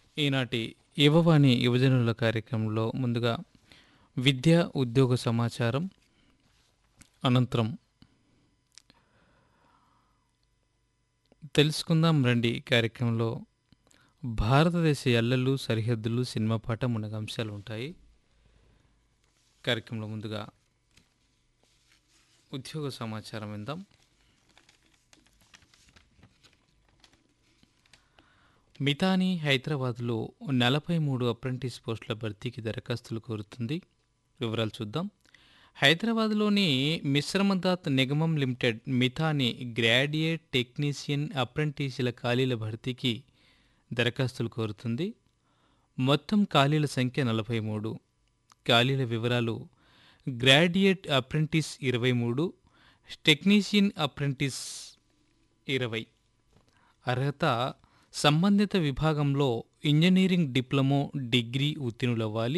ఈనాటి యువవాణి యువజనుల కార్యక్రమంలో ముందుగా విద్య ఉద్యోగ సమాచారం అనంతరం తెలుసుకుందాం రండి కార్యక్రమంలో భారతదేశ ఎల్లలు సరిహద్దులు సినిమా పాట మునగ అంశాలు ఉంటాయి కార్యక్రమంలో ముందుగా ఉద్యోగ సమాచారం విందాం మితాని హైదరాబాద్లో నలభై మూడు అప్రెంటిస్ పోస్టుల భర్తీకి దరఖాస్తులు కోరుతుంది వివరాలు చూద్దాం హైదరాబాద్లోని Mishra Dhatu Nigam limited Midhani graduate technician అప్రెంటిస్ల ఖాళీల భర్తీకి దరఖాస్తులు కోరుతుంది మొత్తం ఖాళీల సంఖ్య నలభై మూడు ఖాళీల వివరాలు గ్రాడ్యుయేట్ అప్రెంటిస్ ఇరవై మూడు టెక్నీషియన్ అప్రెంటిస్ ఇరవై అర్హత సంబంధిత విభాగంలో ఇంజనీరింగ్ డిప్లొమో డిగ్రీ ఉత్తీర్ణులవ్వాలి